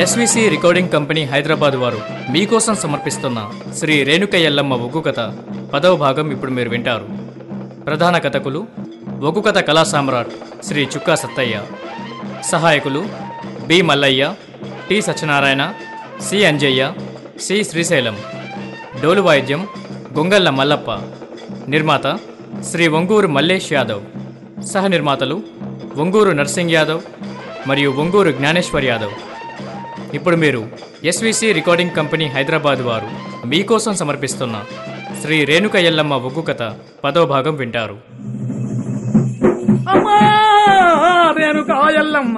SVC recording company Hyderabad వారు మీకోసం సమర్పిస్తున్న శ్రీ రేణుక ఎల్లమ్మ ఒగ్గు కథ పదవ భాగం ఇప్పుడు మీరు వింటారు ప్రధాన కథకులు ఒగ్గు కథ కళా సామ్రాట్ శ్రీ చుక్కా సత్తయ్య సహాయకులు B Mallaiah T Satyanarayana C Anjaiah C Srisailam డోలు వాయిద్యం గొంగళ్ళ మల్లప్ప నిర్మాత శ్రీ ఒంగూరు మల్లేష్ యాదవ్ సహ నిర్మాతలు ఒంగూరు నర్సింగ్ యాదవ్ మరియు ఒంగూరు జ్ఞానేశ్వర్ యాదవ్ ఇప్పుడు మీరు ఎస్విసి రికార్డింగ్ కంపెనీ హైదరాబాద్ వారు మీకోసం సమర్పిస్తున్న శ్రీ రేణుక ఎల్లమ్మ ఒగ్గు కథ పదో భాగం వింటారు అమ్మా నేను కాయల్లమ్మ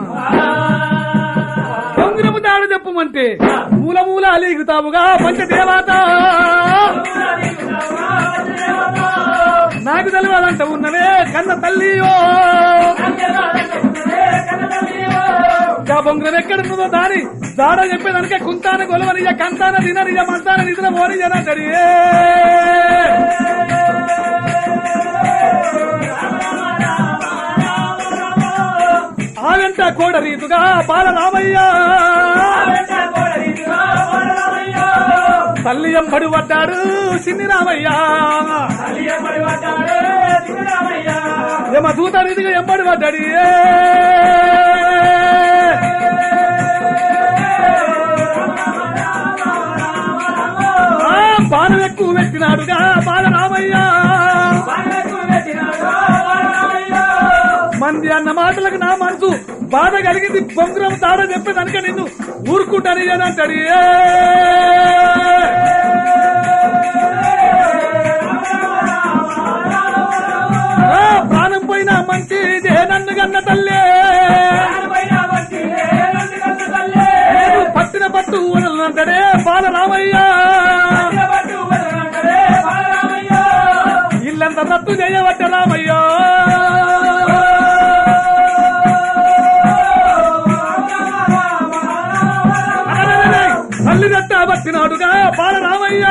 కొంగురము దాడు చెప్పమంటే మూల మూల అలీగుతావుగా పంచదేవాత నాకు తెలియదంట ఉన్నవే కన్న తల్లియో గా బొంగురం ఎక్కడున్నదో దాని దాడ చెప్పేదానికే కుంతాన గొలవనియ కంతాన దిననియ మంతాన నిద్ర మోనియ నడి ఆవెంట కోడ రీతుగా బాల రామయ్య తల్లి ఎంబడి పడ్డాడు సిన్ని రామయ్య యమ దూత రీతిగా ఎంబడి పడ్డాడు ఏ. ఆ, బాణం ఎక్కువ పెట్టినాడుగా బాల రామయ్య మంది అన్న మాటలకు నా మనసు బాధ కలిగింది బొంగురం తాడ చెప్పేదానిక నిన్ను ఊరుకుంటాను అని అంటాడు ఏ! ఆ, ప్రాణం పోయినా మంచి నన్ను గన్న తల్లే నేను పట్టిన పట్టు వదలనంటాడే బాల రామయ్య ఇల్లంత రద్దు చేయబట్ట రామయ్య అరెరెరెరె, తల్లి రెట్ట పట్టినాడుగా బాల రామయ్య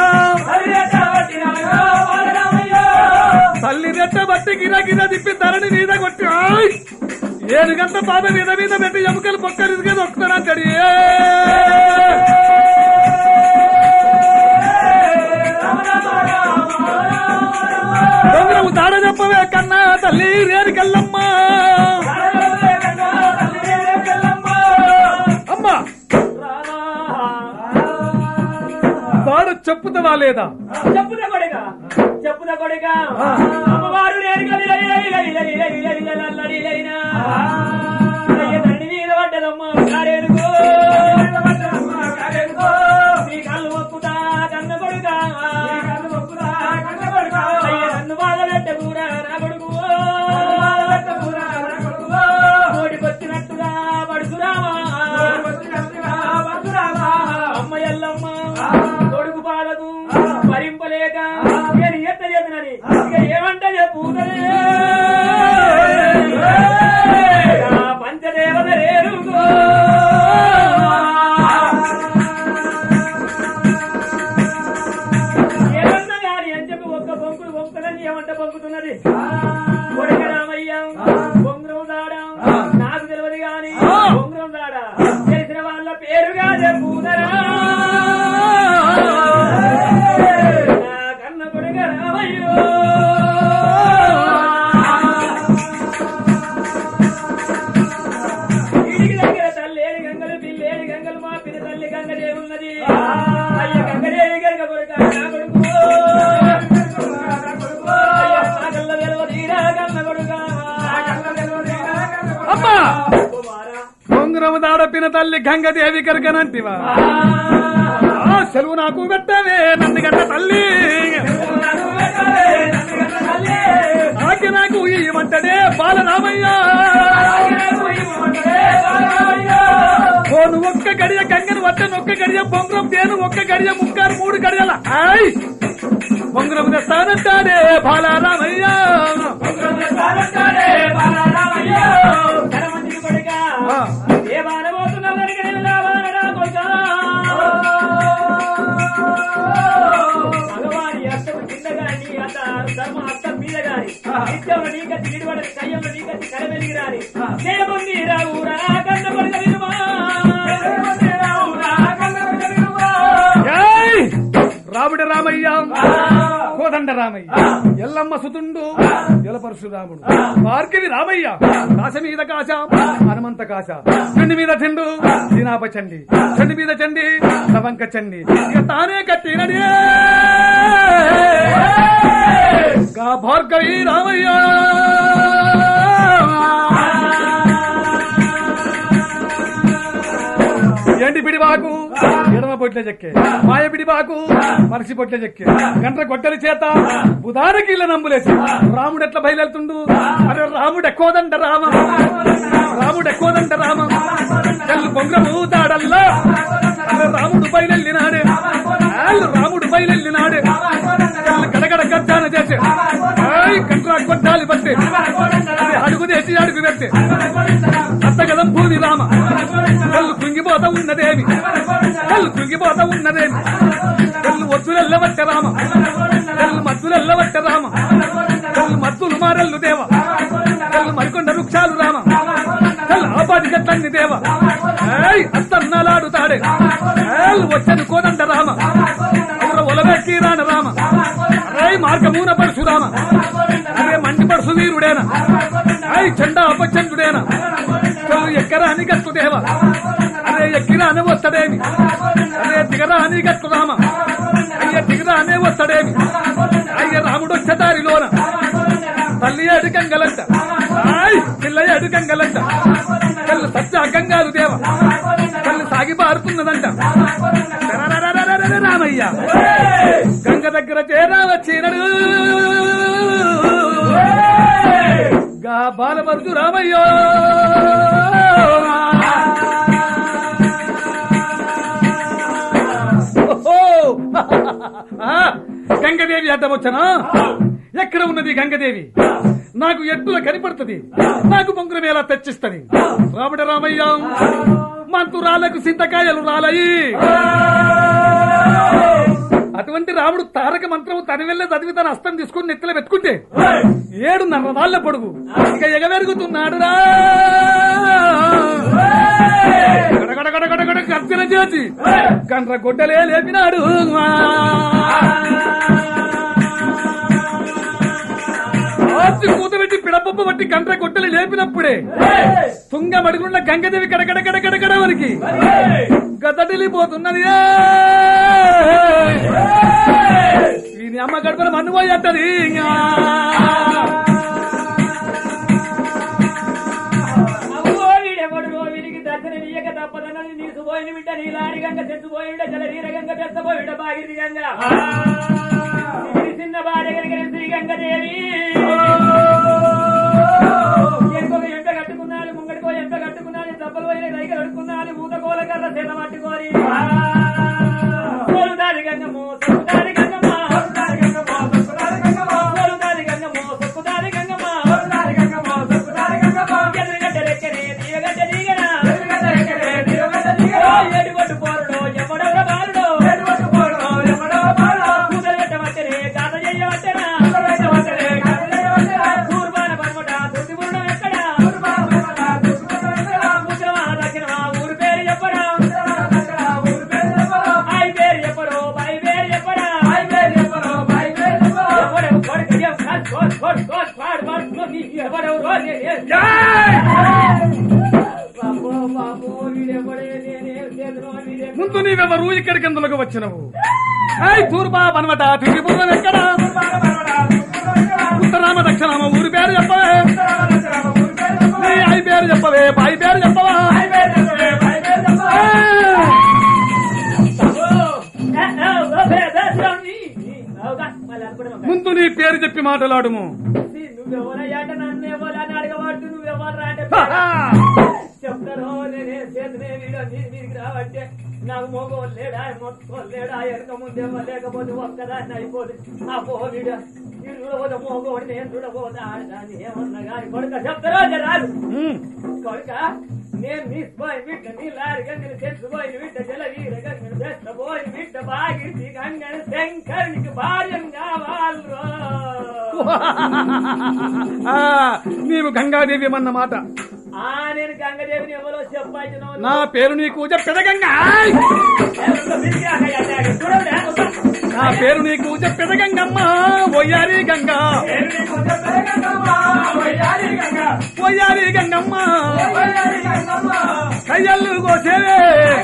తల్లి రెట్ట బట్టి గిర గిర తిప్పి ధరణి మీద కొట్టి ఆయ్! ఏడు గంట పాద మీద మీద పెట్టి ఎముకలు పొక్కలు ఇదిగా దొక్కుతానంటాడు ఏ! దొంగలు తాడ చెప్పవే కన్నా తల్లి రేణుకెళ్ళమ్మా అమ్మా తాడు చెప్పుతావా లేదా చెప్పుద కొడుక చెప్పుద కొడుక అమ్మవారు లేరు గలి లలి లలి లలి లలి లలి లలి లలి లలి లలినా. అయ్య తండ్రి మీద పడ్డదమ్మ కారేనుకో. నీ కళ్ళు మొక్కుతా కన్న కొడుక అయ్య నన్ను బాధ పెట్టకూరా నా కొడుకు ఓడికొచ్చినట్టుగా పడుకురామా అమ్మ ఎల్లమ్మ కొడుకు బాధకు భరింపలేక ఇక నీ ఎట్ట చేతనని ఇక ఏమంట చెప్పు పంచదేవత రేరుకో ఏమన్నా గాని అని చెప్పి ఒక్క బొంకులు బొంకులని ఏమంట బొంకుతున్నది కొడుక రామయ్య బొంగురం దాడా నాకు తెలియదు గాని బొంగురం దాడా తెలిసిన వాళ్ళ పేరుగా చెప్పుదరా నా కన్న కొడుక రామయ్యో ఇంటికి దగ్గర తల్లేని గంగలు పిల్లేని గంగలు మా పిల్ల తల్లి గంగదే ఉన్నది అయ్య గంగదేవి గంగ కొడుక నా కొడుకు అయ్య నా కళ్ళ వెలవ తీరా కన్న కొడుక అమ్మా కుమారా బొంగురము దాడపిన తల్లి గంగదేవి కరకనంటివా ఆ సెలవు నాకు పెట్టవే నంది గంట తల్లి ఆకి నాకు ఇవ్వమంటడే బాల రామయ్య ఓ నువ్వు ఒక్క గడియ గంగను వట్టను ఒక్క గడియ బొంగురం తేను ఒక్క గడియ ముక్కారు మూడు గడియల ఆయ్ బొంగురం తెస్తానంటాడే బాల రామయ్య ధనమంతికి కొడుక ఆ. ఏ బాణబోతున్నావు కనుక నేను రావాలరా కొడుక మగవారి అత్తము కింద గాని అత్త ధర్మ అత్త మీద గాని నిత్యంలో నీకత్తి నిలబడని కయ్యంలో నీకత్తి కలవెలిగి రాని జయముంది రావురా కన్న కొడుక వినుమా రామయ్య కోదండ రామయ్య ఎల్లమ్మ సుతుండు జలపరశురాముడు భార్గవి రామయ్య కాశ మీద కాశ హనుమంత కాశ చెండి మీద చెండు దినాప చండి చెండి మీద చండి సవంక చండి ఇక తానే కట్టినడే గా భార్గవి రామయ్య ఎండి పిడిబాకు ఎడమ పొట్ల చెక్కే మాయ పిడిబాకు మనిషి పొట్ల చెక్కే గంట గొట్టెల చేత బుధానికి ఇళ్ళ నంబులేసి రాముడు ఎట్లా బయలుతుండు అరే రాముడు ఎక్కువదంట రామ రాముడు ఎక్కువదంట రామ కళ్ళు పొంగము తాడల్లా అరే రాముడు బయలెళ్ళినాడే వాళ్ళు రాముడు బయలెళ్ళినాడే కళ్ళు గడగడ గద్దాన చేసి ఏయ్, కంట్రా కొట్టాలి బట్టి అది అడుగు తెచ్చి అడుగు పెట్టి అత్తగదం భూమి రామ కళ్ళు కుంగిపోతా ఉన్నదేమి కళ్ళు కుంగిపోతా ఉన్నదేమి కళ్ళు ఒత్తులెల్లవట్ట రామ కళ్ళు మత్తులెల్లవట్ట రామ కళ్ళు మత్తులు మారల్లు దేవ కళ్ళు మరికొండ వృక్షాలు రామ కళ్ళు ఆపాటి గట్లన్ని దేవ ఏయ్ అత్తన్నాలాడుతాడే ఏళ్ళు వచ్చను కోదండ రామ ఎవరు ఒలవెక్కి రాన రామ అరే మార్గమూన పరశురామ అరే మండి పరశు వీరుడేనా అయ్ చండా అపచందుడేనా కళ్ళు ఎక్కరా అని గట్టు దేవ అరే ఎక్కిరా అని వస్తాడేమి అరే దిగరా అని గట్టు రామ అయ్య దిగరా అనే వస్తాడేమి అయ్య రాముడు వచ్చే దారిలోన తల్లి ఏడు గంగలంట ఆయ్ పిల్ల ఏడు గంగలంట కళ్ళు సత్య గంగాలు దేవ కళ్ళు సాగి పారుతున్నదంట రరరరరరర రామయ్య గంగ దగ్గర చేరా వచ్చినడు గా బాలపరుచు రామయ్య ఓహో! ఆ, గంగదేవి అడ్డం వచ్చనా ఎక్కడ ఉన్నది గంగదేవి నాకు ఎట్టుల కనిపడుతుంది నాకు పొంగురం ఎలా తెచ్చిస్తుంది రాముడ రామయ్య మంతురాలకు సింతకాయలు రాలయి అటువంటి రాముడు తారక మంత్రము తన వెళ్ళే చదివి తన హస్తం తీసుకుని నెత్తిలో పెట్టుకుంటే ఏడు నర్రదాళ్ళ పొడుగు ఇక ఎగవెరుగుతున్నాడు రా గడగడగడగడగడ గర్జన చేసి గండ్ర గొడ్డలే లేపినాడు ఆస్తి కూతబెట్టి పిడపప్ప బట్టి గండ్ర గొడ్డలు లేపినప్పుడే తుంగ మడుగున్న గంగదేవి కడగడ కడగడ వరకు గద్దటిల్లిపోతున్నది ఇది అమ్మ గడపల మన్ను పోయేట్టది అవ్వో వీడెవడు వీడికి దర్శనం ఇయ్యక తప్పదన్నది నీసుపోయిన బిడ్డ నీలాడి గంగ తెచ్చుపోయిడ జలరీర గంగ తెచ్చపోయిడ బాగిరి గంగ ఇది చిన్న భార్య కనుక శ్రీ గంగ దేవి ఇంకొక ఎంట కట్టుకున్నాడు ముంగడికో ఎంట కట్టుకున్నాడు దెబ్బలు పోయిన కైక కట్టుకున్నాడు మూత కోల కర్ర చేత పట్టుకొని సోలుదారి గంగమ్మో సొక్కుదారి గంగమ్మ సొక్కుదారి గంగమ్మో సొక్కుదారి గంగమ్మ సోలుదారి గంగమ్మో సొక్కుదారి గంగమ్మ సొక్కుదారి గంగమ్మో సొక్కుదారి గంగమ్మ ఎదురుగడ్డ రెక్కనే తీయగడ్డ దిగనా ఎదురుగడ్డ రెక్కనే తీయగడ్డ దిగనా ఏడుగొట్టు పోరుడో ఎవడెవడ బాలుడో ఏడుగొట్టు పోరుడో ఎవడెవడ బాలుడో కూదలగడ్డ వట్టనే గాత చెయ్యవట్టనా కూదలగడ్డ వట్టనే గాత చెయ్యవట్టనా కూర్బాన పర్మట తుర్తిపురుడం ఎక్కడ కూర్బాన పర్మట తుర్తిపురుడం ఎక్కడ ముద్రమా దక్షిణమా ఊరు పేరు చెప్పరా ఊరు పేరు చెప్పరా ఐ పేరు చెప్పరు బై పేరు చెప్పరా ఐ పేరు చెప్పరు బై పేరు చెప్పరు ఎవడెవ కొడుకు ఎవ కాదు కోట్ కోట్ కోట్ పాడు పాడు నీ ఎవడెవ రోజు బాబో బాబో వీడెవడే నేనే చేతులో వీడే ముందు నీవెవరు ఇక్కడికి ఎందులకు వచ్చినవు ఐ తూర్బా పనమట తిరిగిపోవడం ఎక్కడ ఉత్తరామ దక్షిణామ ఊరి పేరు చెప్పవే నీ ఐ పేరు చెప్పవే బాయి పేరు చెప్పవా ముందు నీ పేరు చెప్పి మాట్లాడుము నువ్వెవరయ్యాట నన్ను ఎవరని అడగబట్టు నువ్వెవరా అంటే చెప్తారో నేనే చేతనే వీడో నీ మీదికి రావట్టే నాకు మోగో లేడా మొత్తం లేడా వెనక ముందేమో లేకపోతే ఒక్కదాన్ని అయిపోదు ఆ పో వీడ వీడు చూడబోతే మోగోడు నేను చూడబోతే ఆడదాన్ని ఏమన్నా కానీ కొడుక చెప్తారో రాదు కొడుక నేను మిస్పోయి బిడ్డ నీ లారి గంగని తెచ్చిపోయిన బిడ్డ జల వీర గంగని తెచ్చబోయిన బిడ్డ బాగిసి గంగని శంకరునికి భార్యం కావాలి ఆ, నీవు గంగాదేవి అన్న మాట ఆ నేను గంగదేవిని ఎవరో చెప్పాల్సిన నా పేరు నీకు చెప్పెదగంగా చూడండి నా పేరు నీకు చెప్పేద గంగమ్మ ఒయ్యారి గంగా ఒయ్యారి గంగమ్మ కయ్యల్లు కోసేవే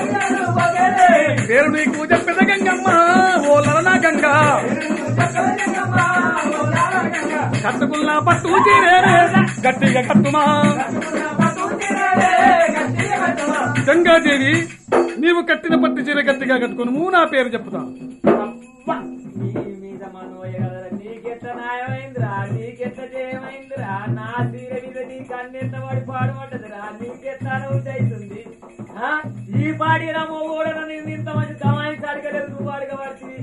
పేరు నీకు చెప్పేద గంగమ్మ ఓ లలనా గంగా కట్టుకున్న పట్టు చీరేనే గట్టిగా కట్టుమా గంగాదేవి నీవు కట్టిన పట్టు చీర గట్టిగా కట్టుకును నా పేరు చెప్తా అబ్బా! నీ మీద మనోయ కదరా, నీకెట్ట న్యాయమైందిరా నీకెట్ట జయమైందిరా నా తీర మీద నీ కన్నెంత వాడి పాడుపడ్డదిరా నీకెట్ట అనుభూతి అవుతుంది ఆ? ఈ పాడి రమో కూడా నేను ఇంత మంచి కమాయి అడగలేదు నువ్వు అడగ పడుతుంది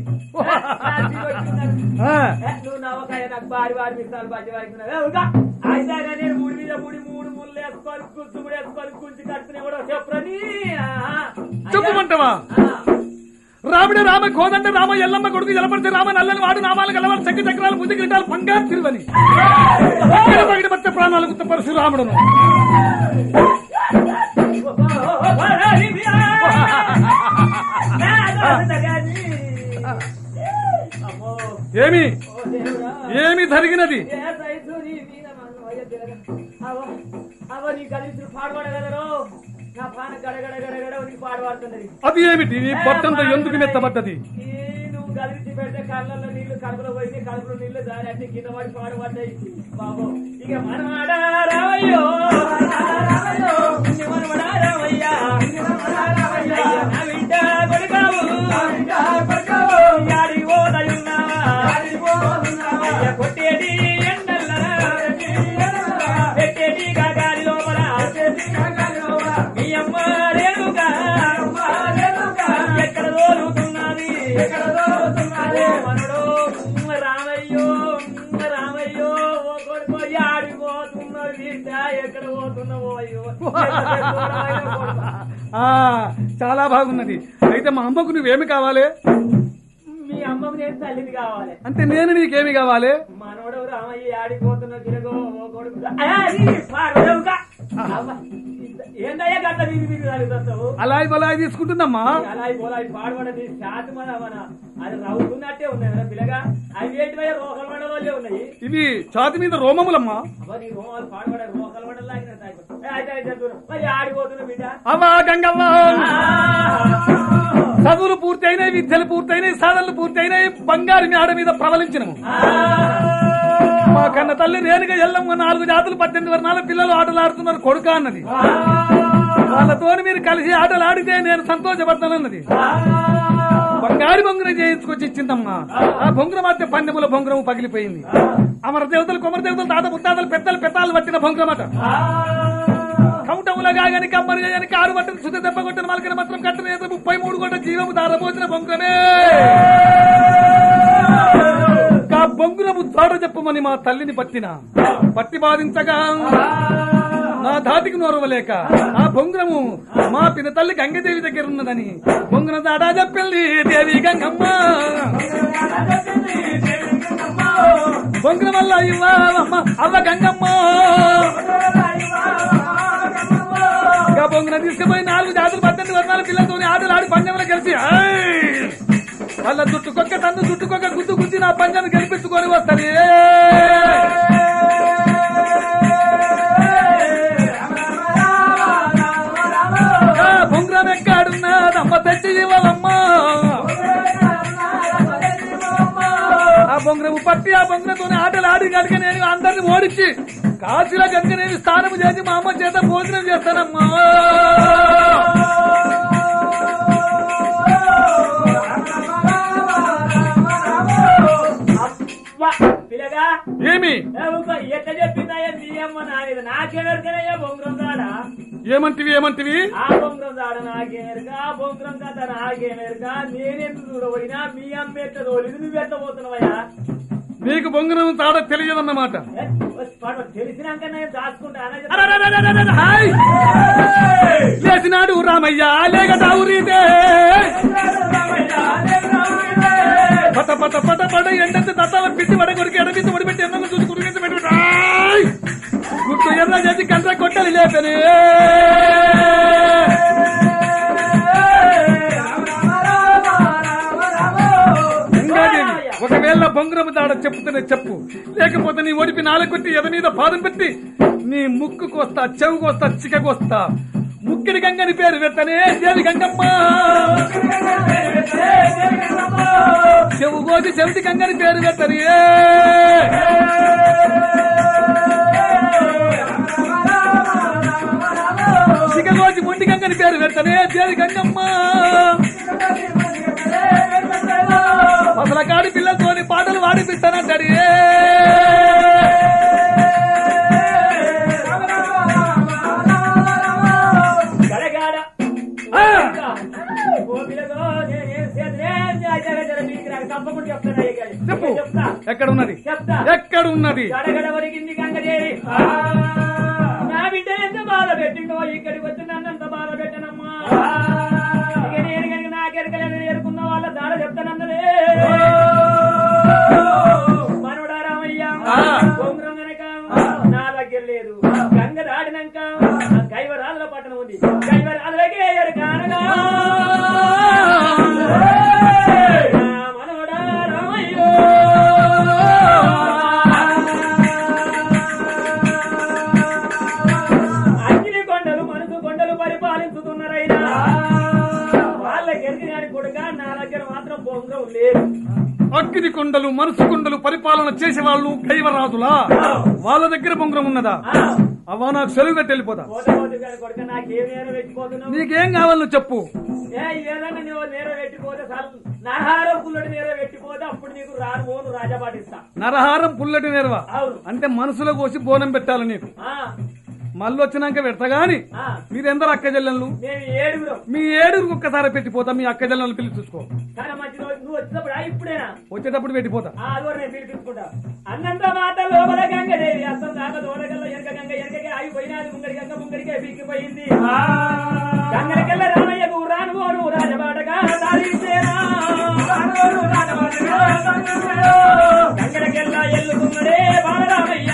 ఆ, నువ్వు నవ్వకాయ నాకు బాడి బాడి మిస్తాలు బజ్జి వాడుకున్నావు అయితాగా నేను మూడు మీద మూడు మూడు ముళ్ళు వేసుకొని కుచ్చుముడు వేసుకొని కుంచి కట్టుకుని కూడా చెప్పరని చెప్పుమంటావా రాముడు రామ కోదండ రామ ఎల్లమ్మ కొడుకు జలపడితే రామ నల్లని వాడు నామాలు గలవాడు చక్కి చక్రాలు బుద్ధి గిటాలు బంగారు తిరువని పగిడి పచ్చ ప్రాణాలు గుత్త పరశురాముడును అమ్మో ఏమి ఓ దేవుడా ఏమి జరిగినది ఏ సైజు నీ మీద మన్ను అయ్య తిరగ. అవ్వ, అవ్వ నీ కలిసి పాడుపడగలరు నా పాన గడగడ గడగడ నీ పాడుపడుతున్నది అది ఏమిటి నీ పొట్టంతా ఎందుకు మెత్తబడ్డది ఈ నువ్వు కలిసి పెడితే కళ్ళల్లో నీళ్లు కడుపులో పోయి కడుపులో నీళ్లు దాని అన్ని కింద పడి పాడుపడ్డాయి బాబు ఇక మనవాడా రావయ్యో మనవడా రావయ్యా అయ్యా, నా బిడ్డ కొడుకావు యాడికి పోదయున్నావా అయ్య కొట్టేటి ఎండల్లరా పెట్టేటి గాలి లోపల మీ అమ్మ రేణుగా ఎక్కడ దోలుతున్నది ఓ మనడో ఉమ్మ రామయ్యో ఉమ్మ రామయ్యో ఓ కొడుకు ఆడిపోతున్నది బిడ్డ ఎక్కడ పోతున్నావో అయ్యో ఎక్కడ పోరాయో కొడుకా. ఆ చాలా బాగున్నది అయితే మా అమ్మకు నువ్వేమి కావాలి మీ అమ్మకు నేను తల్లిని కావాలి అంటే నేను నీకేమి కావాలి మనోడు రామయ్య ఆడిపోతున్న తిరగో ఓ కొడుకు అది పాడవుగా. అవ్వ, ఏందయ్యా గట్ల వీధి వీధి తగులుతావు అలాయి బలాయి తీసుకుంటుందమ్మా అలా పోలాయి పాడబడది శాతం మన మన అది రవ్వుకున్నట్టే ఉన్నాయి కదా పిల్లగా అవి ఏంటివయ్యా రోకల మండల వాళ్ళే ఉన్నాయి ఇవి ఛాతి మీద రోమములమ్మా అబ్బా నీ రోమాలు పాడబడే రోకల మండల లాగిన అయితే అయితే దూరం మరి ఆడిపోతున్న బిడ్డ అవ్వా గంగవ్వ చదువులు పూర్తయినాయి విద్యలు పూర్తయినాయి సాధనలు పూర్తయినాయి బంగారు మేడ మీద ప్రబలించినము మా కన్న తల్లి రేణుగా ఎల్లమ్మ నాలుగు జాతులు పద్దెనిమిది వర్ణాల పిల్లలు ఆటలు ఆడుతున్నారు కొడుక అన్నది వాళ్ళతో మీరు కలిసి ఆటలు ఆడితే నేను సంతోషపడతానన్నది బంగారు బొంగురం చేయించుకొచ్చి ఇచ్చిందమ్మా ఆ బొంగురం మధ్య పందెముల బొంగురం పగిలిపోయింది అమర దేవతలు కొమర దేవతలు తాత ముత్తాతలు పెద్దలు పెద్దాలు పట్టిన బొంగురం అట కౌటములగా గని కమ్మరిగా గని కారు పట్టిన శుద్ధ దెబ్బ కొట్టిన మలకిన మాత్రం కట్టిన నేత ముప్పై మూడు గంట జీవము దారపోసిన బొంగురమే ఆ బొంగురము తోడ చెప్పమని మా తల్లిని పట్టిన పట్టి బాధించగా నా ధాటికి నోరవలేక ఆ బొంగురము మా పిన తల్లి గంగదేవి దగ్గర ఉన్నదని బొంగున దాడా చెప్పింది దేవి గంగమ్మ బొంగురం వల్ల ఇవ్వమ్మ అవ్వ గంగమ్మ ఇంకా బొంగున తీసుకుపోయి నాలుగు జాతులు పద్దెనిమిది వర్ణాల పిల్లలతో ఆటలు ఆడి పంజంలో కలిసి ఏయ్! వాళ్ళ జుట్టుకొక్క తన్ను జుట్టుకొక్క గుద్దు గుద్ది నా పంజాన్ని గెలిపించుకొని వస్తుంది బొంగురం ఎక్కాడున్నదమ్మ తెచ్చి ఇవ్వాలమ్మా ఆ బొంగరము పట్టి ఆ బొంగరంతోనే ఆటలు ఆడి కనుక నేను అందరిని ఓడించి కాశీలో కనుక నేను స్నానం చేసి మా అమ్మ చేత భోజనం చేస్తానమ్మా అబ్బా, పిల్లగా ఏమి ఏ ఊకో, ఎట్లా చెప్పిందయ్యా మీ అమ్మ నాది నాకెవరికనయ్యా బొంగురం దాడా ఏమంటివి ఏమంటివి ఆ బొంగురం దాడ నాకేమెరుక ఆ బొంగురం కథ నాకేమెరుక నేనెందుకు చూడబోయినా మీ అమ్మ ఎట్ట తోలిది నువ్వు ఎట్ట పోతున్నావయ్యా నీకు బొంగరం తాడ తెలియదన్నమాట ఏ, వచ్చి పాడు, తెలిసినాక నేను దాచుకుంటా అనగా అరరరరరరర, హాయ్! లేచినాడు రామయ్య లేగటావు రీతే పట పట పట పట ఎండెత్తి తట్టాల పిట్టి వడ కొరికి ఎడబిత్తి వడిపెట్టి ఎన్న చూసి కురిగించి పెట్టి హాయ్! గుర్తు ఎర్ర చేసి కంట కొట్టలి లేపని ఇంకా జాడ చెప్పుతూనే చెప్పు లేకపోతే నీ ఒడిపి నాలుగొట్టి ఎద మీద పాదం పెట్టి నీ ముక్కుకు వస్తా చెవుకు వస్తా చిక్కకు వస్తా ముక్కిడి గంగని పేరు పెట్టనే దేవి గంగమ్మ చెవు కోసి చెవిటి గంగని పేరు పెట్టని చిక్కకోసి మొండి గంగని పేరు పెట్టనే దేవి గంగమ్మ అసలు కాడి పిల్లలతోని పాటలు వాడిపిస్తానంటాడు గడగాడ గోపిలతో నేనేం చేతనే జర జర మీకు నాకు తప్పకుండా చెప్తాను అయ్య గారు. చెప్పు చెప్తా ఎక్కడ ఉన్నది చెప్తా ఎక్కడ ఉన్నది గడగడ వరికింది గంగదేవి నా బిడ్డ ఎంత బాధ పెట్టిండో ఇక్కడికి వచ్చి నన్నంత బాధ పెట్టనమ్మా ఇక నేను కనుక నాకెరకలేని ఎరుకున్న వాళ్ళ దాడ చెప్తానన్నదే మనవడా రామయ్య ఆ. గోంగురం గనక నా దగ్గర లేదు గంగ దాడినాక కైవరాల పట్టణం ఉంది కైవరాలకే ఎరకానగా నా మనవడా రామయ్యో అగ్ని కొండలు మనసు కొండలు పరిపాలించుతున్నారైనా వాళ్ళకి ఎరిగి గారి కొడుక నా దగ్గర మాత్రం బొంగం లేదు అగ్ని కొండలు మనసు కొండలు పరిపాలన చేసే వాళ్ళు కైవరాజులా వాళ్ళ దగ్గర బొంగరం ఉన్నదా ఆ, అవ్వా నాకు సెలవు పెట్టి వెళ్ళిపోతా పోతే పోతే గారి కొడుక నాకేం నేరం పెట్టిపోతున్నావు నీకేం కావాలో చెప్పు ఏ ఏదన్నా నువ్వు నేరం పెట్టిపోతే చాలు నరహారం పుల్లటి నేరం పెట్టిపోతే అప్పుడు నీకు రాను పోను రాజా పాటిస్తా నరహారం పుల్లటి నేర్వా అవును అంటే మనసులో కోసి బోనం పెట్టాలి నీకు ఆ, మళ్ళీ వచ్చినాక పెడతా గాని ఆ, మీరెందరు అక్క చెల్లెళ్ళు మేము ఏడుగురం మీ ఏడుగురికి ఒక్కసారి పెట్టిపోతా మీ అక్క చెల్లెళ్ళు పిలిచి చూసుకో కానీ మంచి రోజు నువ్వు వచ్చినప్పుడు ఆ ఇప్పుడేనా వచ్చేటప్పుడు పెట్టిపోతా ఆ అదో నేను పిలిపించుకుంటా అన్నంత మాట లోపల గంగదేవి అస్తం దాకా దూడగల్ల ఎనక గంగ ఎనకకే ఆగిపోయినది ముంగడి గంగ ముంగడికే పీకిపోయింది గంగలకెళ్ళ రామయ్యకు రాను పోను రాజబాటగా దారిస్తేనా గంగలకెళ్ళ ఎల్లుకున్నడే బాలరామయ్య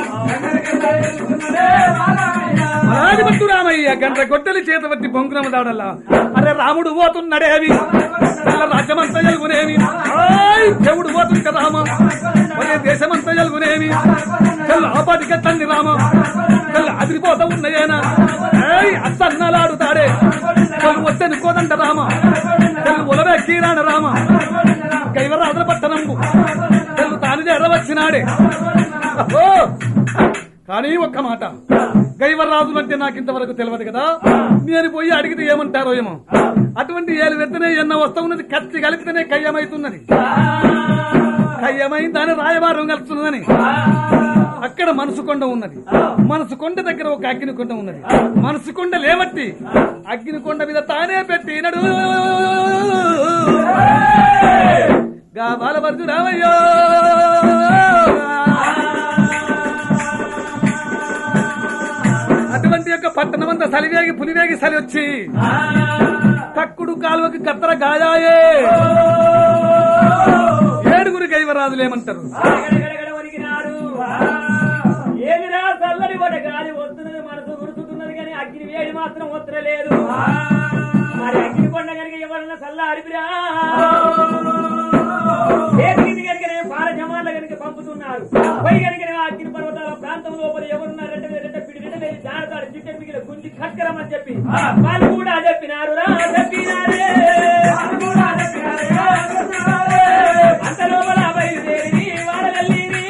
రాజభట్టు రామయ్య గంట గొడ్డలి చేత పట్టి బొంకురమ దాడల్లా అరే రాముడు పోతున్నాడే అవి తెల్ల రాజ్యమంతా ఎలుగునేమి ఆయ్, దేవుడు పోతుంది కదా రామ ఒరే దేశమంతా ఎలుగునేమి తెల్ల ఆపాటికి తండ్రి రామ తెల్ల అదిరిపోతా ఉన్నాయేనా ఏయ్ అత్తన్నాలాడుతాడే తెల్లు వచ్చని కోదంట రామ తెల్లు ఉలవే కీరాణ రామ కైవరాజుల పట్టణంబు తెల్లు తాను ఎర్రవచ్చినాడే ఓ కానీ ఒక్క మాట గైవరాజులు అంటే నాకు ఇంతవరకు తెలియదు కదా నేను పోయి అడిగితే ఏమంటారో ఏమో అటువంటి ఏలు వెత్తనే ఎన్న వస్తా ఉన్నది కత్తి కలిపితేనే కయ్యమైతున్నది కయ్యమైందని రాయబారం కలుపుతున్నదని అక్కడ మనసు కొండ ఉన్నది మనసు కొండ దగ్గర ఒక అగ్ని కొండ ఉన్నది మనసు కొండ లేవట్టి అగ్ని కొండ మీద తానే పెట్టినడు గా బాలవర్జు రామయ్యో అటువంటి యొక్క పట్టణం అంతా సలివేగి పులివేగి సలి వచ్చి తక్కుడు కాలువకి కత్తర గాయాయే ఏడుగురు గైవరాజులు ఏమంటారు గడగడగడ వణికినాడు. ఏమిరా చల్లని పడ గాలి వస్తున్నది మనసు గుర్తుతున్నది కానీ అగ్ని వేడి మాత్రం వస్తులేదు మరి అగ్ని కొండ కనుక ఎవరన్నా చల్ల అడిపిరా చేతికి కనుక పాల జమాన్ల కనుక పంపుతున్నారు పోయి కనుక అగ్ని పర్వతాల ప్రాంతం లోపల ఎవరున్నారంటే లేదంటే పిడి పిడి జానతాడు చిట్టె మిగిలిన గుంజి కక్కరమని చెప్పి వాళ్ళు కూడా చెప్పినారు రా చెప్పినారే అంత లోపల బయలుదేరి వాడగల్లిరి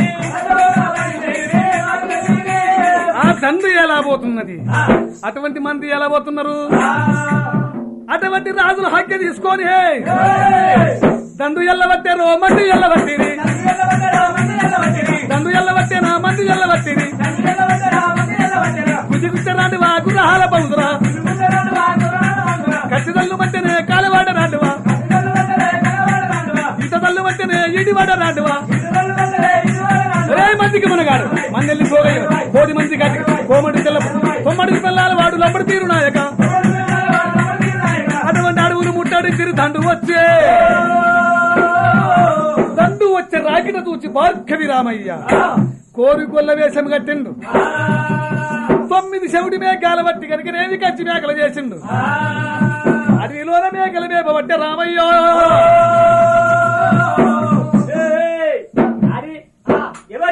ఆ తండ్రి ఎలా పోతున్నది అటువంటి మంది ఎలా పోతున్నారు అటువంటి రాజుల హక్య తీసుకొని దండు ఎల్లబట్టారు మంది ఎల్లబట్టిరి దండు ఎల్లబట్టేనా మంది ఎల్లబట్టిరి గుజి గుచ్చరాంటి వా గురహాల పౌదురా కచ్చిదల్లు బట్టనే కాలవాడ రాంటివా ఇటదల్లు బట్టనే ఇడివాడ రాంటివా ఒరే మందికి మనగాడు మందెల్లి పోగయ్య కోడి మంది గట్టి కోమటి తెల్ల కొమ్మడి పిల్లల వాడు లబ్బడి తీరు నాయక అటువంటి అడవులు ముట్టాడి తిరు దండు వచ్చే దండు వచ్చే రాకిట తూచి భార్గవి రామయ్య కోరి గొల్ల వేషం కట్టిండు తొమ్మిది చెవిటి మేఘాల బట్టి కనుక నేవి కచ్చి మేకలు చేసిండు అడవిలోన మేకల మేపబట్టే రామయ్యో ఏయ్!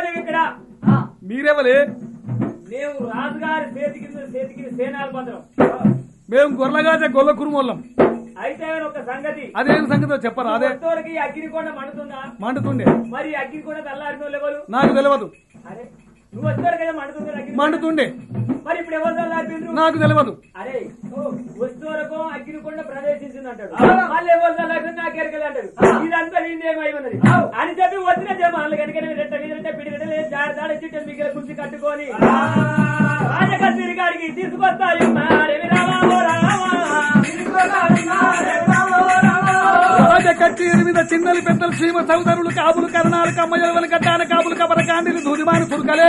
మేము ఇక్కడ మీరెవలే మేము రాజుగారి చేతికి చేతికి సేనాలు పత్రం మేము గొర్రెగాజ గొల్ల కురుమోళ్ళం అయితే ఒక సంగతి అదేం సంగతో చెప్పరా అదే కొత్తోళ్ళకి అగ్గిరికొండ మండుతుందా మండుతుండే మరి అగ్గిరికొండ తెల్లారిన వాళ్ళు ఎవరు నాకు తెలియదు అరే నువ్వు వస్తారు కదా మండుతుంది కదా అగ్గిరికొండ. మండుతుండే మరి ఇప్పుడు ఎవరు తెల్లారిపోయిండ్రు నాకు తెలియదు అరే వస్తువులకు అగ్గిరికొండ ప్రవేశించింది అంటాడు వాళ్ళు ఎవరు తెల్లారిపోయింది నాకు ఎరకలు అంటాడు ఇదంతా నిందేమై ఉన్నది అని చెప్పి వచ్చిన జమాలు కనుక రెట్ట మీద పిడిగడలే జాడ జాడ చిట్ట మిగిలిన కుర్చీ కట్టుకొని రాజకత్తిరి గారికి తీసుకొస్తాయి రవి రామా ఓ రామా. రాజ కచ్చేరి మీద చిన్నలు పెద్దలు శ్రీమ సౌదరులు కాపులు కరణాలు కమ్మయ్యలు కట్టాన కాపులు కబర కాండిలు ధూరిమాని తురుకలే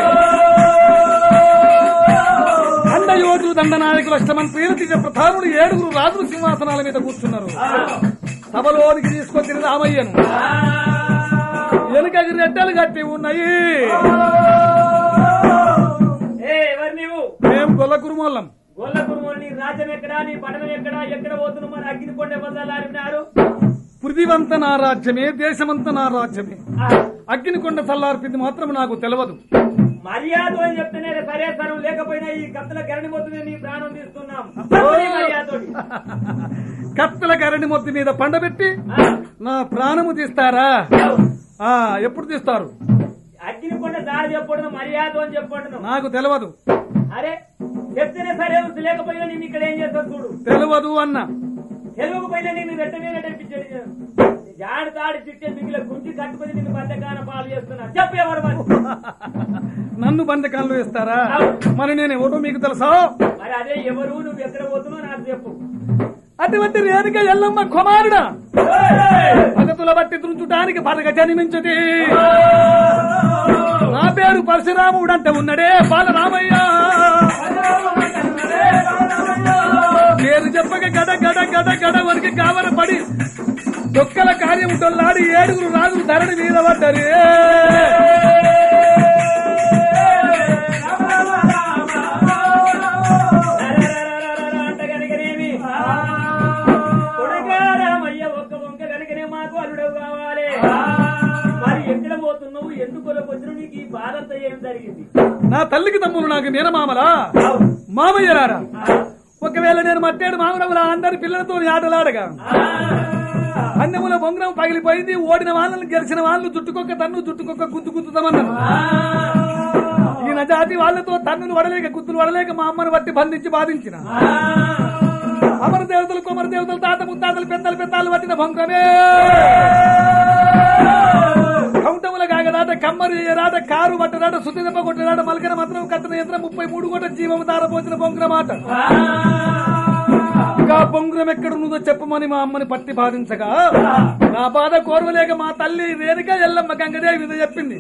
దండ యోధులు దండ నాయకులు అష్టమని పేరు తీసే ప్రధానులు ఏడుగురు రాజులు సింహాసనాల మీద కూర్చున్నారు సభలోనికి తీసుకొచ్చిన రామయ్యను వెనుకకి రెడ్డలు కట్టి ఉన్నాయి ఏ ఎవరు నీవు మేము గొల్ల కురుమోళ్ళం గొల్ల కురుమోలు నీ రాజ్యం ఎక్కడా నీ పట్టణం ఎక్కడా ఎక్కడ పోతున్నావు మరి అగ్గిరి కొండ బదలారినారు పృథివంత నా రాజ్యమే దేశమంత నా రాజ్యమే అగ్నికొండ చల్లార్పింది మాత్రం నాకు తెలియదు మర్యాద అని చెప్తేనే సరే సరం లేకపోయినా ఈ కత్తల గరణి పోతుంది నీ ప్రాణం తీస్తున్నాం మర్యాదతోటి కత్తెల కరణి మొత్తి మీద పండబెట్టి నా ప్రాణము తీస్తారా ఆ ఎప్పుడు తీస్తారు అగ్ని కొండ దారి చెప్పడం మర్యాద అని చెప్పడం నాకు తెలియదు అరే చెప్తేనే సరే లేకపోయినా నేను ఇక్కడ ఏం చేస్తావు చూడు తెలియదు అన్న తెలుగుపోయినా నేను రెట్ట మీద కనిపించాడు జాడి తాడి చిట్టే మిగిలిన గుంజి కట్టుకొని నిన్ను బద్దకాన పాలు చేస్తున్నా చెప్పు ఎవరు మరి నన్ను బంధకాల్లో ఇస్తారా మరి నేను ఎవరో మీకు తెలుసా మరి అదే ఎవరు నువ్వు ఎక్కడ పోతున్నావు నాకు చెప్పు అటువంటి రేణుక ఎల్లమ్మ కుమారుడా భగతుల బట్టి తుంచుటానికి పరగ జన్మించది నా పేరు పరశురాముడు అంటే ఉన్నడే బాలరామయ్య పేరు చెప్పక గడ గడ గడ గడ వరకు కావర పడి దొక్కల కార్యము డొల్లాడి ఏడుగురు రాజులు ధరణి మీద పడ్డరు అంట కనుకనేమి కొడుకా రామయ్య ఒక్క వంక కనుకనే మాకు అల్లుడు కావాలి మరి ఎక్కడ పోతున్నావు ఎందుకు వచ్చిన నీకు ఈ బాధంతా ఏం జరిగింది నా తల్లికి తమ్ముడు నాకు నేనమామలా మామయ్యరారా ఒకవేళ నేను మట్టేడు మామరములా అందరి పిల్లలతో ఆటలాడగా అన్నముల బొంగరం పగిలిపోయింది ఓడిన వాళ్ళని గెలిచిన వాళ్ళు జుట్టుకొక్క తన్ను జుట్టుకొక్క గుద్దు గుద్దుతామన్నారు ఈయన జాతి వాళ్ళతో తన్నులు వడలేక గుద్దులు వడలేక మా అమ్మను బట్టి బంధించి బాధించిన అమర దేవతలు కుమర దేవతలు తాత ముత్తాతలు పెద్దలు పెద్దాలు పట్టిన భంగమే కౌంటముల కాగదాట కమ్మరు చేయరాట కారు పట్టరాట శుద్ధి దెబ్బ కొట్టరాట మలకన మాత్రం కట్టిన యంత్రం ముప్పై మూడు కోట జీవము తారపోసిన బొంగర మాట ఇంకా బొంగురం ఎక్కడున్నదో చెప్పమని మా అమ్మని పట్టి బాధించగా నా బాధ కోరవలేక మా తల్లి రేణుక ఎల్లమ్మ గంగదేవి మీద చెప్పింది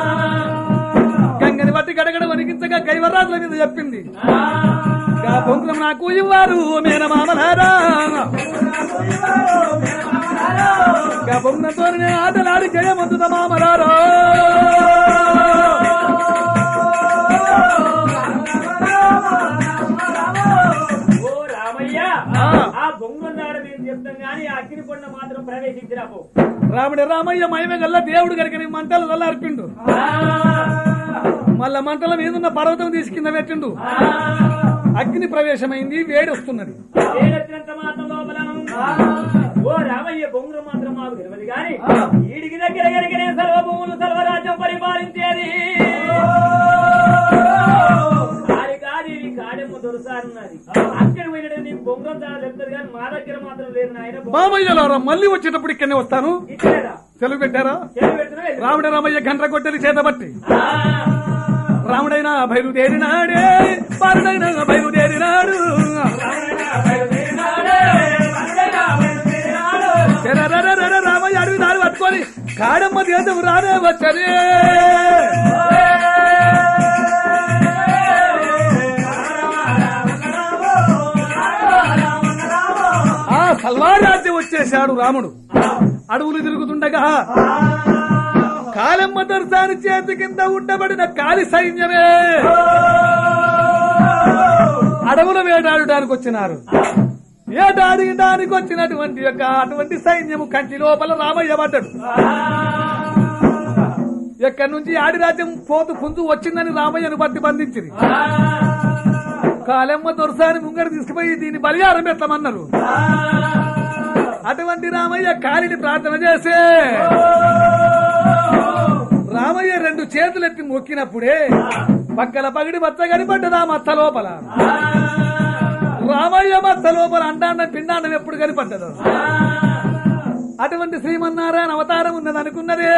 గంగని బట్టి గడగడ వణికించగా గైవరాజుల మీద చెప్పింది గా బొంగురం నాకు ఇవ్వారు మేన మామలారా గా బొంగురంతో నేను ఆటలాడి జయమందుత మామలారా ఓ రామయ్య ఆ. ఆ బొంగున్నాడు మేము చెప్తాం గాని ఆ అగ్ని కొండ మాత్రం ప్రవేశించిరాపో రాముడి రామయ్య మహిమ గల్ల దేవుడు గడికని మంటలు చల్లార్పిండు మళ్ళా మంటల మీదున్న పర్వతం తీసి కింద పెట్టిండు అగ్ని ప్రవేశమైంది వేడి వస్తున్నది నేనొచ్చినంత మాత్రం లోపల ఓ రామయ్య బొంగురు మాత్రం మాకు తెలియదు గాని ఈడికి దగ్గర గరిగిన సర్వభూములు సర్వరాజ్యం పరిపాలించేది కాడి కాది ఇది కాడెమ్మ దొరసారున్నది అక్కడ పోయినట్టు నీకు బొంగం చాలా చెప్తారు కానీ మా దగ్గర మాత్రం లేదు నాయన మామయ్యలారా మళ్ళీ వచ్చేటప్పుడు ఇక్కడనే వస్తాను ఇచ్చేదా సెలవు పెట్టారా చెవి పెడుతున్నా వెళ్ళి. రాముడి రామయ్య గంట కొట్టెలు చేతబట్టి ఆ, రాముడైనా బయలుదేరినాడే పారుడైనా బయలుదేరినాడు చెరరరరర రామయ్య అడవి దారి పట్టుకొని కాడమ్మ దేశం రానే వచ్చరే ఆ సల్వారాజ్యం వచ్చేశాడు రాముడు అడవులు తిరుగుతుండగా కాలమ్మ దర్శాని చేతి కింద ఉండబడిన కాలి సైన్యమే అడవుల వేటాడడానికి వచ్చినారు వేటాడడానికి వచ్చినటువంటి యొక్క అటువంటి సైన్యము కంటి లోపల రామయ్య పడ్డాడు ఎక్కడి నుంచి ఆడి రాజ్యం పోతు కుంజు వచ్చిందని రామయ్యను బట్టి బంధించింది కాలమ్మ దొరసాని ముంగడ తీసుకుపోయి దీన్ని బలియారం పెట్టమన్నారు అటువంటి రామయ్య కాలిని ప్రార్థన చేసే రామయ్య రెండు చేతులెత్తి మొక్కినప్పుడే పక్కల పగిడి మచ్చ కనిపడ్డదా మచ్చ లోపల రామయ్య మచ్చ లోపల అండాండం పిండాండం ఎప్పుడు కనిపడ్డదు అటువంటి శ్రీమన్నారాయణ అవతారం ఉన్నది అనుకున్నదే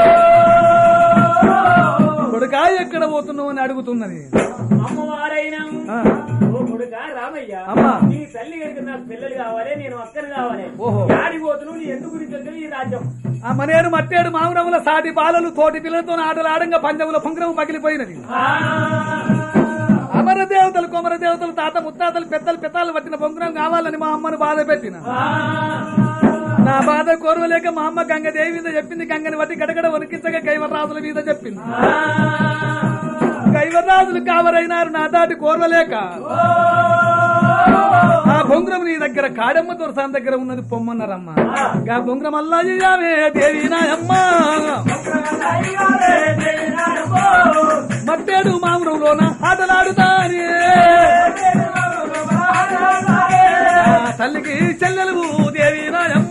కొడుకా ఎక్కడ పోతున్నావు అని అడుగుతున్నది అమ్మవారైనా ఆ, ఓ కొడుకా రామయ్య అమ్మా. నీ తల్లి కనుక నాకు పిల్లలు కావాలి నేను అక్కలు కావాలి ఓహో. ఆడిపోతును నీ ఎందుకు గురించి వద్దు ఈ రాజ్యం ఆ మనేరు మట్టేడు మామిరముల సాటి బాలలు తోటి పిల్లలతో ఆటలు ఆడంగా పంజముల పుంగరం పగిలిపోయినది అమర దేవతలు కొమర దేవతలు తాత ముత్తాతలు పెద్దలు పెత్తాలు పట్టిన పొంగురం కావాలని మా అమ్మను బాధ పెట్టిన నా బాధ కోరవలేక మా అమ్మ గంగ దేవి మీద చెప్పింది గంగని బట్టి గడగడ వణికించగా గైవరాజుల మీద చెప్పింది గైవరాజులు కావరైనారు నా దాటి కోరవలేక ఆ బొంగురం నీ దగ్గర కాడమ్మ దొరసాన్ దగ్గర ఉన్నది పొమ్మన్నారమ్మ గా బొంగురం అల్లాజే దేవి నాయమ్మ మట్టేడు మామూలులోన ఆటలాడుతానే ఆ తల్లికి చెల్లెలు దేవి నాయమ్మ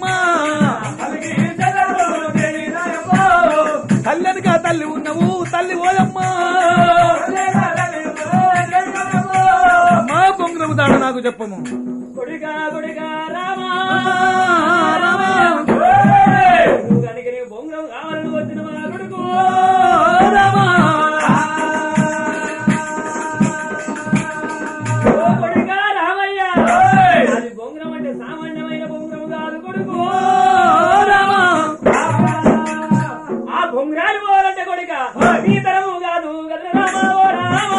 తల్లెనక తల్లి ఉన్నవు తల్లి ఓయమ్మ మా బొంగురము దాడ నాకు చెప్పము కొడుకా కొడుకా రామా రామా. నువ్వు కనుక నీ బొంగరం కావాలని వచ్చిన మా కొడుకు రామా. ఓ కొడుకా రామయ్య అది బొంగరం అంటే సామాన్యమైన బొంగరం కాదు కొడుకు రామా. ఆ బొంగరాలు పోవాలంటే కొడుక నీ తరము కాదు కదరా రామా ఓ రామా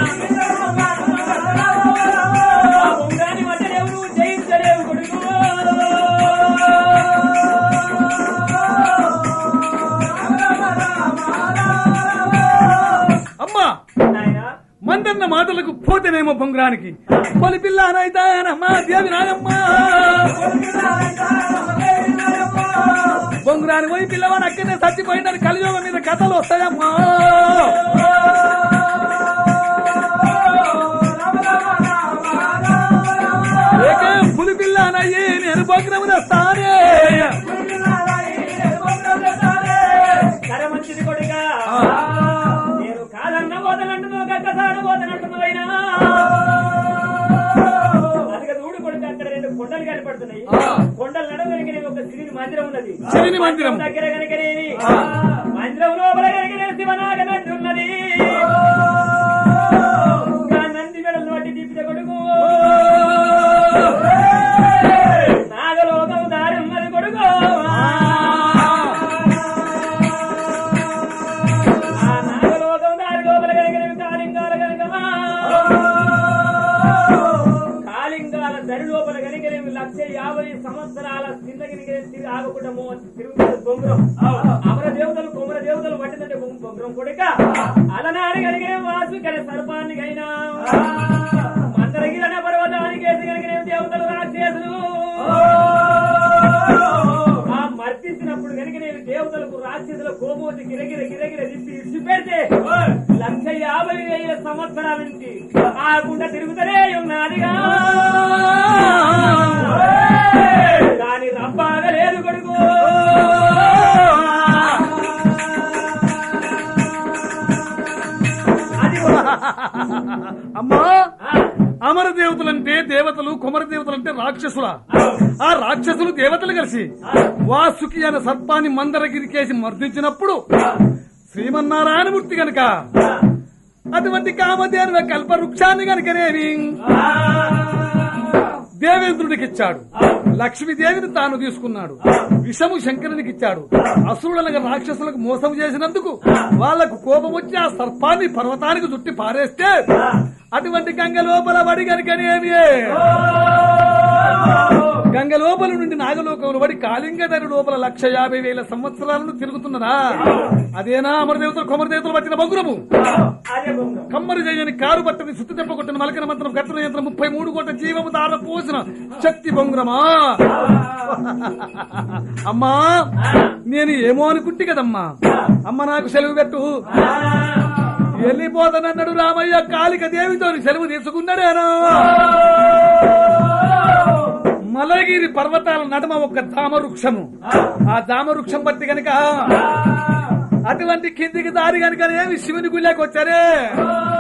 ఆ బొంగరాన్ని మట్టలేవు నువ్వు జయించలేవు కొడుకు అమ్మా నాయనా మందన్న మాటలకు పోతేనేమో బొంగురానికి పొలి పిల్ల అనైతానమ్మా దేవి నాయమ్మ బొంగురాని పోయి పిల్లవాడు అక్కడనే చచ్చిపోయిందని కలియోగం మీద కథలు వస్తాయమ్మా ఏకే పులి పిల్ల అనయ్యి నేను బొంగురము తెస్తానే సరే మంచిది కొడుకా నేను కాదన్న పోతనంటున్నావు గక్కసాడు పోతనంటున్నావైనా అదిగా చూడు కొడుకు అక్కడ రెండు కొండలు కనపడుతున్నాయి కొండలు నడవడానికి నేను ఒక సిరిని మందిరం ఉన్నది సిరిని మందిరం. దగ్గర కనుకనేది మందిరం లోపల కనుకనే శివనాగనట్టున్నది ఇంకా నంది మెడలు నోటి తిప్పితే కొడుకు నాగలోకం దారి ఉన్నది కొడుకు ఆ నాగలోకం దారి లోపల కలిగిన కాలింగాల కనుకమా కాలింగాల దరి లోపల కలిగిన లక్ష యాభై సంవత్సరాల కిందకి తిరిగి ఆగకుండా మో తిరుగుతుంది బొంగురం అమర దేవతలు కొమర దేవతలు పట్టిందంటే బొం- బొంగురం కొడుక అలనాడు కలిగిన వాసు కలి సర్పానికైనా మందరగిరణ పర్వతానికి వేసి కలిగిన దేవతలు రాక్షసులు ఆ మర్తించినప్పుడు కనుక నేను దేవతలకు రాక్షసుల కోమోతి గిరగిర గిరగిర తిప్పి ఇడిచి పెడితే లక్ష యాభై వేల సంవత్సరాల నుంచి ఆ గుండ తిరుగుతూనే ఉన్నదిగా దాని రంపాగా లేదు కొడుకు అది అమ్మా ఆ, అమర దేవతలంటే దేవతలు కుమర దేవతలంటే రాక్షసుల ఆ రాక్షసులు దేవతలు కలిసి వాసుకి అనే సర్పాన్ని మందరగిరికేసి మర్దించినప్పుడు శ్రీమన్నారాయణమూర్తి గనక అటువంటి కామధేను కల్ప వృక్షాన్ని గనకనేమి దేవేంద్రుడికి ఇచ్చాడు లక్ష్మీదేవిని తాను తీసుకున్నాడు విషము శంకరునికి ఇచ్చాడు అసురులనగా రాక్షసులకు మోసం చేసినందుకు వాళ్లకు కోపం వచ్చి ఆ సర్పాన్ని పర్వతానికి చుట్టి పారేస్తే అటువంటి గంగ లోపల పడి కనుకనేమి గంగ లోపల నుండి నాగలోకంలో పడి కాళింగధరి లోపల లక్ష యాభై వేల సంవత్సరాలను తిరుగుతున్నదా అదేనా అమరదేవతలు కొమరదేవతలు పట్టిన బగురము అదే బొంగరం కమ్మరి చేయని కారు పట్టని సుత్తి దెబ్బ కొట్టిన మలకన మంత్రం కట్టన యంత్రం ముప్పై మూడు కోట్ల జీవము దార పోసిన శక్తి బొంగురమా అమ్మా నేను ఏమో అనుకుంటే కదమ్మా అమ్మ నాకు సెలవు పెట్టు వెళ్ళిపోతానన్నాడు రామయ్య కాళిక దేవితో సెలవు తీసుకున్నాడేనా మలగిరి పర్వతాల నడుమ ఒక దామవృక్షము ఆ దామవృక్షం బట్టి గనక అటువంటి కిందికి దారి గనుక ఏమి శివుని గుళ్ళకి వచ్చారే